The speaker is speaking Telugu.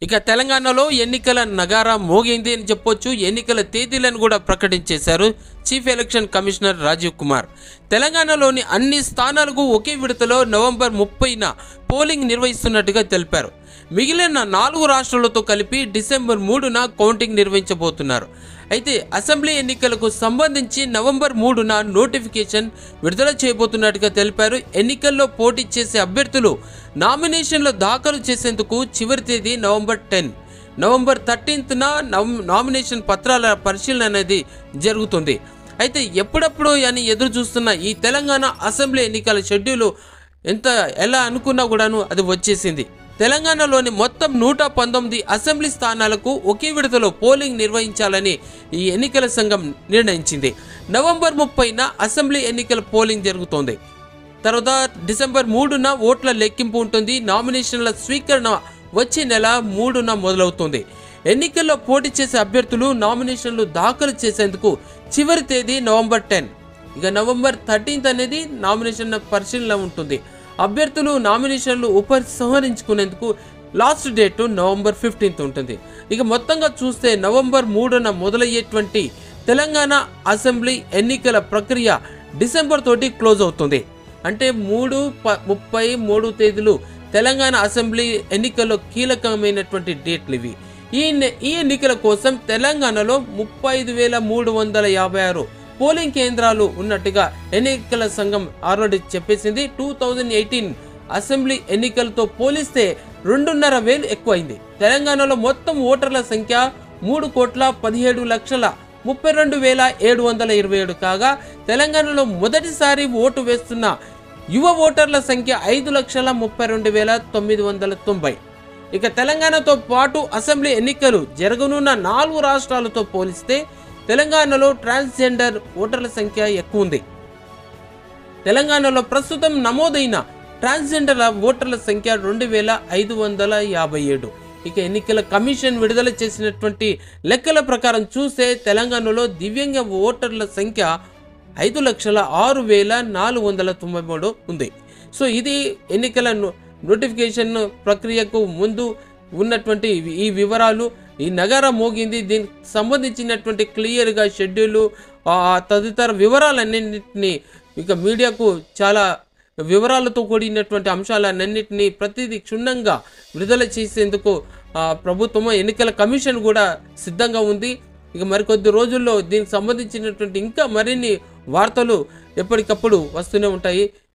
ఇక తెలంగాణలో ఎన్నికల నగారా మోగింది అని చెప్పొచ్చు ఎన్నికల తేదీలను కూడా ప్రకటించేశారు chief election commissioner Rajiv Kumar తెలంగాణలోని అన్ని స్థానాలకు ఒకే విడతలో నవంబర్ ముప్పైన పోలింగ్ నిర్వహిస్తున్నట్టుగా తెలిపారు మిగిలిన నాలుగు రాష్ట్రాలతో కలిపి డిసెంబర్ మూడున కౌంటింగ్ నిర్వహించబోతున్నారు అయితే అసెంబ్లీ ఎన్నికలకు సంబంధించి నవంబర్ మూడున నోటిఫికేషన్ విడుదల చేయబోతున్నట్టుగా తెలిపారు ఎన్నికల్లో పోటీ చేసే అభ్యర్థులు నామినేషన్లు దాఖలు చేసేందుకు చివరి తేదీ నవంబర్ టెన్ నవంబర్ థర్టీన్త్న నామినేషన్ పత్రాల పరిశీలన అనేది జరుగుతుంది అయితే ఎప్పుడప్పుడు అని ఎదురు చూస్తున్న ఈ తెలంగాణ అసెంబ్లీ ఎన్నికల షెడ్యూల్ ఎంత ఎలా అనుకున్నా కూడాను అది వచ్చేసింది తెలంగాణలోని మొత్తం నూట పంతొమ్మిది అసెంబ్లీ స్థానాలకు ఒకే విడతలో పోలింగ్ నిర్వహించాలని ఈ ఎన్నికల సంఘం నిర్ణయించింది నవంబర్ ముప్పైన అసెంబ్లీ ఎన్నికల పోలింగ్ జరుగుతోంది తర్వాత డిసెంబర్ మూడున ఓట్ల లెక్కింపు ఉంటుంది నామినేషన్ల స్వీకరణ వచ్చే నెల మూడున మొదలవుతుంది ఎన్నికల్లో పోటీ చేసే అభ్యర్థులు నామినేషన్లు దాఖలు చేసేందుకు చివరి తేదీ నవంబర్ టెన్ ఇక నవంబర్ థర్టీన్త్ అనేది నామినేషన్ పరిశీలన ఉంటుంది అభ్యర్థులు నామినేషన్లు ఉపసంహరించుకునేందుకు లాస్ట్ డేట్ నవంబర్ ఫిఫ్టీన్త్ ఉంటుంది ఇక మొత్తంగా చూస్తే నవంబర్ మూడున మొదలయ్యేటువంటి తెలంగాణ అసెంబ్లీ ఎన్నికల ప్రక్రియ డిసెంబర్ తోటి క్లోజ్ అవుతుంది అంటే మూడు ప ముప్పై మూడు తేదీలు తెలంగాణ అసెంబ్లీ ఎన్నికల్లో కీలకమైనటువంటి డేట్లు ఇవి ఈ ఎన్ని- ఈ ఎన్నికల కోసం తెలంగాణలో ముప్పై ఐదు వేల మూడు వందల యాభై ఆరు పోలింగ్ కేంద్రాలు ఉన్నట్టుగా ఎన్నికల సంఘం ఆల్రెడీ చెప్పేసింది టూ థౌజండ్ ఎయిటీన్ అసెంబ్లీ ఎన్నికలతో పోలిస్తే రెండున్నర వేలు ఎక్కువైంది తెలంగాణలో మొత్తం ఓటర్ల సంఖ్య మూడు కోట్ల పదిహేడు లక్షల ముప్పై రెండు వేల ఏడు వందల ఇరవై ఏడు కాగా తెలంగాణలో మొదటిసారి ఓటు వేస్తున్న యువ ఓటర్ల సంఖ్య ఐదు లక్షల ముప్పై రెండు వేల తొమ్మిది వందల తొంభై ఇక తెలంగాణతో పాటు అసెంబ్లీ ఎన్నికలు జరగనున్న నాలుగు రాష్ట్రాలతో పోలిస్తే తెలంగాణలో ట్రాన్స్జెండర్ ఓటర్ల సంఖ్య ఎక్కువ ఉంది తెలంగాణలో ప్రస్తుతం నమోదైన ట్రాన్స్జెండర్ ఓటర్ల సంఖ్య రెండు వేల ఐదు వందల యాభై ఏడు ఇక ఎన్నికల కమిషన్ విడుదల చేసినటువంటి లెక్కల ప్రకారం చూస్తే తెలంగాణలో దివ్యాంగ ఓటర్ల సంఖ్య ఐదు లక్షల ఆరు వేల నాలుగు వందల తొంభై మూడు ఉంది సో ఇది ఎన్నికల నో- నోటిఫికేషన్ ప్రక్రియకు ముందు ఉన్నటువంటి ఇవి- ఈ వివరాలు ఈ నగర మోగింది దీనికి సంబంధించినటువంటి క్లియర్గా షెడ్యూలు ఆ తదితర వివరాలన్నింటినీ ఇక మీడియాకు చాలా వివరాలతో కూడినటువంటి అంశాలన్నింటినీ ప్రతిదీ క్షుణ్ణంగా విడుదల చేసేందుకు ఆ, ప్రభుత్వం ఎన్నికల కమిషన్ కూడా సిద్ధంగా ఉంది ఇక మరికొద్ది రోజుల్లో దీనికి సంబంధించినటువంటి ఇంకా మరిన్ని వార్తలు ఎప్పటికప్పుడు వస్తూనే ఉంటాయి